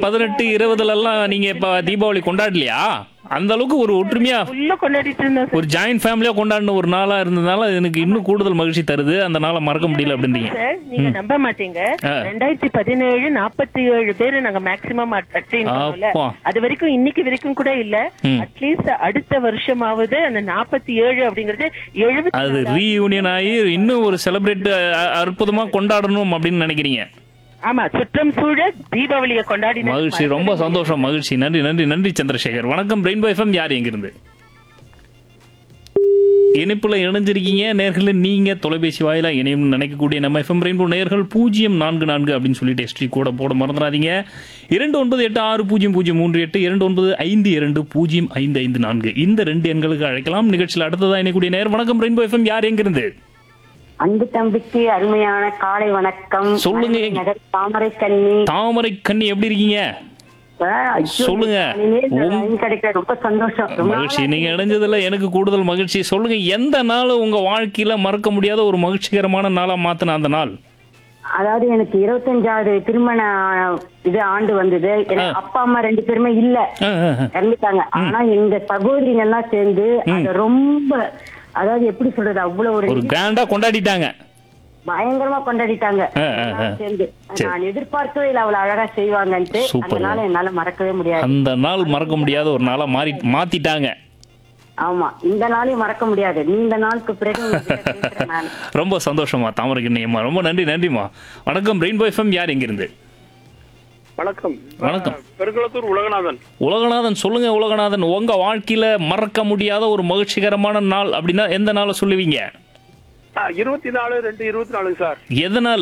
பதினெட்டு இருபதுல எல்லாம் நீங்க இப்ப தீபாவளி கொண்டாடலையா அந்த அளவுக்கு ஒரு ஒற்றுமையா உள்ள கொண்டாடிட்டு இருந்தோம் சார் ஒரு ஜாயிண்ட் ஃபேமிலியா கொண்டாடின ஒரு நாளா இருந்ததுனால எனக்கு இன்னும் கூடுதல் மகிழ்ச்சி தருது அந்த நாளை மறக்க முடியல அப்படின்றீங்க சார் நீங்க நம்ப மாட்டீங்க ஆ. ரெண்டாயிரத்தி பதினேழு நாற்பத்தி ஏழு பேரு நாங்க மேக்சிமம் அட்டைன் பண்ணோம்ல அப்பா. அது வரைக்கும் இன்னைக்கு வரைக்கும் கூட இல்ல ம். அட்லீஸ்ட் அடுத்த வருஷமாவது அந்த நாற்பத்தி ஏழு அப்படிங்கறது எழுபத்தி அது ரீயூனியன் ஆகி இன்னும் ஒரு செலிப்ரேட் அற்புதமா கொண்டாடணும் அப்படின்னு நினைக்கிறீங்க ஆமா சுற்றம் சூழ தீபாவளியை கொண்டாடி மகிழ்ச்சி ரொம்ப சந்தோஷம் மகிழ்ச்சி நன்றி நன்றி நன்றி சந்திரசேகர் வணக்கம் ரெயின்போ எஃப்எம் யார் எங்கிருந்து இணைப்புல இணைஞ்சிருக்கீங்க நேர்கள நீங்க தொலைபேசி வாயிலா இணையும் நினைக்கக்கூடிய நம்ம எஃப்எம் ரெயின்போ நேர்கள் பூஜ்ஜியம் நான்கு நான்கு அப்படின்னு சொல்லிட்டு எஸ்டி கூட போட மறந்துடாதீங்க இரண்டு ஒன்பது எட்டு ஆறு பூஜ்ஜியம் பூஜ்ஜியம் மூன்று எட்டு இரண்டு ஒன்பது ஐந்து இரண்டு பூஜ்ஜியம் ஐந்து ஐந்து நான்கு இந்த ரெண்டு எண்களுக்கு அழைக்கலாம் நிகழ்ச்சியில் அடுத்ததா இணைக்கூடிய நேர் வணக்கம் ரெயின்போ எஃப்எம் யார் எங்கிருந்து அன்பு தம்பிக்கு அருமையான காலை வணக்கம் சொல்லுங்க. மதுரை நகர் தாமரை கண்ணி தாமரை கண்ணி எப்படி இருக்கீங்க சொல்லுங்க. உங்க- கிடைக்க ரொம்ப சந்தோஷம் ரொம்ப மகிழ்ச்சி நீங்க இணைஞ்சதுல எனக்கு கூடுதல் மகிழ்ச்சி சொல்லுங்க எந்த நாள் உங்க வாழ்க்கையில மறக்க முடியாத ஒரு மகிழ்ச்சிகரமான நாளா மாத்தின அந்த நாள் அதாவது எனக்கு இருபத்தஞ்சாவது திருமண இது ஆண்டு வந்தது எனக்கு அப்பா அம்மா ரெண்டு பேருமே இல்ல ஆ, ஆ, ஆ. இறந்துட்டாங்க ஆனா எங்க சகோதரிங்க எல்லாம் சேர்ந்து அத ரொம்ப அதாவது எப்படி சொல்றது அவ்வளவு ஒரு ஒரு கிராண்டா கொண்டாடிட்டாங்க பயங்கரமா கொண்டாடிட்டாங்க ஆ, ஆ, ஆ. எல்லாரும் சேர்ந்து சரி. நான் எதிர்பார்க்கவே இல்லை அவ்வளவு அழகா செய்வாங்கன்ட்டு சூப்பர். அதனால என்னால மறக்கவே முடியாது அந்த நாள் மறக்க முடியாத ஒரு நாளா மாறி மாத்திட்டாங்க ஆமா இந்த நாளையும் மறக்க முடியாது நீண்ட நாளுக்கு பிறகு உங்ககிட்ட பேசுறேன் நான் ரொம்ப சந்தோஷமா தாமரை கண்ணியம்மா ரொம்ப நன்றி நன்றிம்மா வணக்கம் ரெயின்போ எஃப்எம் யார் எங்கிருந்து வணக்கம் வணக்கம். பெருங்குளத்தூர் உலகநாதன் உலகநாதன் சொல்லுங்க உலகநாதன் உங்க வாழ்க்கையில மறக்க முடியாத ஒரு மகிழ்ச்சிகரமான நாள் அப்படின்னா எந்த நாளை சொல்லுவீங்க இருபத்தி நாலு ரெண்டு இருபத்தி நாலுங்க சார் எதனால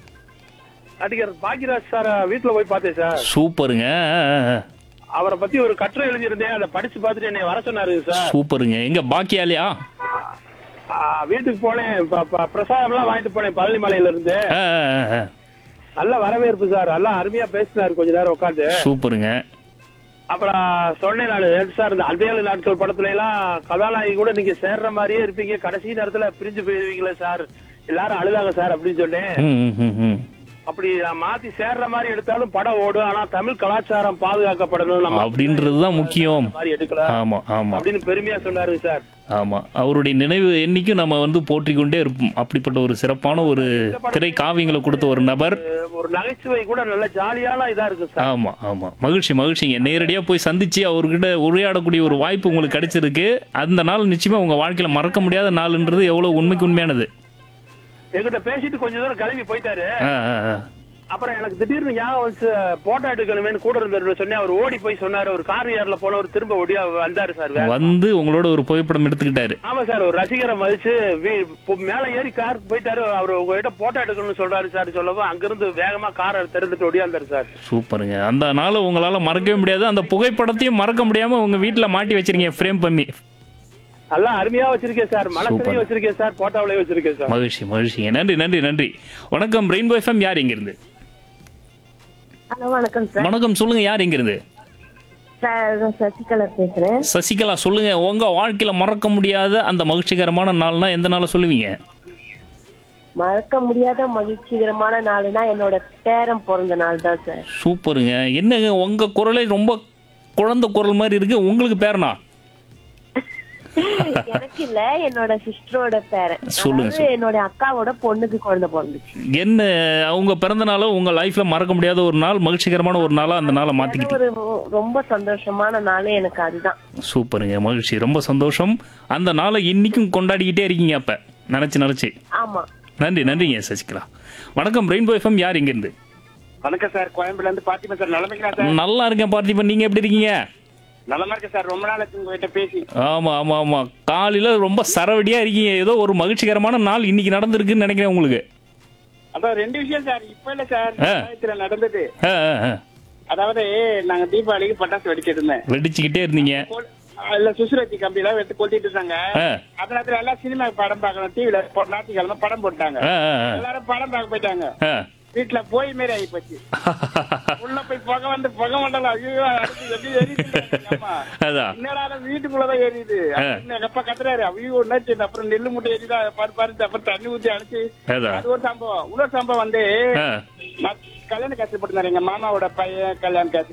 நடிகர் பாக்யராஜ் சார் வீட்டுல போய் பார்த்தேன் சார் சூப்பருங்க ஆ, ஆ, ஆ. அவரை பத்தி ஒரு கட்டுரை எழுதியிருந்தேன் அதை படிச்சு பார்த்துட்டு என்னை வர சொன்னாரு சார் சூப்பருங்க எங்க பாக்கியாலியா ஆ, வீட்டுக்கு போனேன் ப- ப- பிரசாதம் எல்லாம் வாங்கிட்டு போனேன் பழனி மலையில இருந்து ஆ, ஆ, ஆ, ஆ. நல்ல வரவேற்பு சார் நல்லா அருமையா பேசினாரு கொஞ்ச நேரம் உட்காந்து சூப்பருங்க அப்புறம் சொன்னேன் நான் சார் இந்த அல்வேலு நாட்கள் படத்துல எல்லாம் கதாநாயகி கூட நீங்க சேர்ற மாதிரியே இருப்பீங்க கடைசி நேரத்துல பிரிஞ்சு போயிருவீங்களே சார் எல்லாரும் அழுதாங்க சார் அப்படின்னு சொன்னேன் ம், ம், ம், ம். அப்படி நான் மாத்தி சேர்ற மாதிரி எடுத்தாலும் படம் ஓடும் ஆனா தமிழ் கலாச்சாரம் பாதுகாக்கப்படணும் நம்ம அப்படின்றதுதான் முக்கியம் அந்த மாதிரி எடுக்கலாம் ஆமா ஆமா அப்படின்னு பெருமையா சொன்னாரு சார் ஆமா அவருடைய நினைவு என்னைக்கும் நம்ம வந்து போற்றிக் கொண்டே இருப்போம் அப்படிப்பட்ட ஒரு சிறப்பான ஒரு திரை காவியங்களை கொடுத்த ஒரு நபர் அஹ் ஒரு நகைச்சுவை கூட நல்ல ஜாலியான இதா இருக்கு சார் ஆமா ஆமா மகிழ்ச்சி மகிழ்ச்சிங்க நேரடியா போய் சந்திச்சு அவர்கிட்ட உரையாடக்கூடிய ஒரு வாய்ப்பு உங்களுக்கு கிடைச்சிருக்கு அந்த நாள் நிச்சயமா உங்க வாழ்க்கையில மறக்க முடியாத நாள்ன்றது எவ்வளவு உண்மைக்கு உண்மையானது என்கிட்ட பேசிட்டு கொஞ்ச தூரம் கிளம்பி போயிட்டாரு ஆ, ஆ, ஆ. அப்புறம் எனக்கு திடீர்னு ஞாபகம் வந்து போட்டோ எடுக்கணுமேனு கூட இருந்தாரு சொன்னேன் அவர் ஓடி போய் சொன்னாரு ஒரு கார் ஏர்ல போன ஒரு திரும்ப ஓடி வந்தாரு சார் வேற. வந்து உங்களோட ஒரு புகைப்படம் எடுத்துக்கிட்டாரு ஆமா சார் ஒரு ரசிகரை மதிச்சு வீ- பொ- மேல ஏறி கார் போயிட்டாரு அவர் உங்ககிட்ட போட்டோ எடுக்கணும்னு சொல்றாரு சார் சொல்லவும் அங்கிருந்து வேகமா காரை திறந்துட்டு ஓடியாந்தாரு சார் சூப்பருங்க அந்த நாளை உங்களால மறக்கவே முடியாது அந்த புகைப்படத்தையும் மறக்க முடியாம உங்க வீட்டுல மாட்டி வச்சிருக்கீங்க ஃப்ரேம் பண்ணி நல்லா அருமையா வச்சிருக்கேன் சார் சூப்பர். மனசுலயும் வச்சிருக்கேன் சார் போட்டோவிலயும் வச்சிருக்கேன் சார் மகிழ்ச்சி மகிழ்ச்சிங்க நன்றி நன்றி நன்றி வணக்கம் ரெயின்போ எஃப்எம் யார் இங்கிருந்து ஹலோ வணக்கம் சார் வணக்கம் சொல்லுங்க யார் இங்கிருந்து சார் சசிகலா பேசுறேன் சசிகலா சொல்லுங்க உங்க வாழ்க்கையில மறக்க முடியாத அந்த மகிழ்ச்சிகரமான நாள்னா எந்த நாளை சொல்லுவீங்க மறக்க முடியாத மகிழ்ச்சிகரமான நாள்னா என்னோட பேரன் பிறந்த நாள் தான் சார் சூப்பருங்க என்னங்க உங்க குரலே ரொம்ப குழந்தை குரல் மாதிரி இருக்கு உங்களுக்கு பேரனா எனக்கு இல்ல என்னோட சிஸ்டரோட பேரன் சொல்லுங்க, அதாவது என்னோட அக்காவோட பொண்ணுக்கு குழந்தை பிறந்துச்சு என்ன அவங்க பிறந்த நாளும் உங்க லைஃப்ல மறக்க முடியாத ஒரு நாள் மகிழ்ச்சிகரமான ஒரு நாளா அந்த நாளை மாத்திக்கிட்டீங்க ஒரு ரொம்ப சந்தோஷமான நாள் எனக்கு அதுதான் சூப்பருங்க மகிழ்ச்சி ரொம்ப சந்தோஷம் அந்த நாளை இன்னைக்கும் கொண்டாடிக்கிட்டே இருக்கீங்க அப்ப நினைச்சு நினைச்சு ஆமா நன்றி நன்றிங்க சசிகலா வணக்கம் ரெயின்போ எஃப்எம் யார் இங்கிருந்து வணக்கம் சார் கோயம்புல இருந்து பாத்திமா சார் நலமைக்கிறா சார் நல்லா இருக்கேன் பார்த்திபன் நீங்க எப்படி இருக்கீங்க நலமா இருக்கேன் சார் ரொம்ப நாள் ஆச்சு உங்ககிட்ட பேசி ஆமா ஆமா ஆமா காலையில ரொம்ப சரவடியா இருக்கீங்க ஏதோ ஒரு மகிழ்ச்சிகரமான நாள் இன்னைக்கு நடந்திருக்குன்னு நினைக்கிறேன் உங்களுக்கு அதான் ரெண்டு விஷயம் சார் இப்ப இல்ல சார் ஆ. ரெண்டாயிரத்துல நடந்தது ஆ, ஆ, ஆ. அதாவது நாங்க தீபாவளிக்கு பட்டாசு வெடிச்சிட்டு இருந்தேன் வெடிச்சுக்கிட்டே இருந்தீங்க கொல்- இல்ல சுசுரத்தி கம்பியெல்லாம் எடுத்து கொளுத்திட்டு இருந்தாங்க ஆ. அந்த நேரத்துல எல்லாம் சினிமா படம் பார்க்கணும் டிவில ஞாயிற்றுக்கிழமை படம் போட்டாங்க ஆ, ஆ, ஆ. எல்லாரும் படம் பார்க்க போயிட்டாங்க ஆ. வீட்டுல போய் மாரி ஆகி போச்சு உள்ள போய் புகை வந்து புகை மண்டலம் ஐயோ அடுத்து எப்படி எரியுது அம்மா அதான் என்னடா இது வீட்டுக்குள்ளதான் எரியுது அப்படின்னு எங்க அப்பா கத்துறாரு ஐயோ என்னாச்சு அப்புறம் நெல்லு மூட்டை எரியுதா பாரு பாரு அப்புறம் தண்ணி ஊத்தி அடிச்சு அதான் அது ஒரு சம்பவம் இன்னொரு சம்பவம் வந்து ஆ. நான் கல்யாண காசு போட்டிருந்தாரு எங்க மாமாவோட பையன் கல்யாண காசு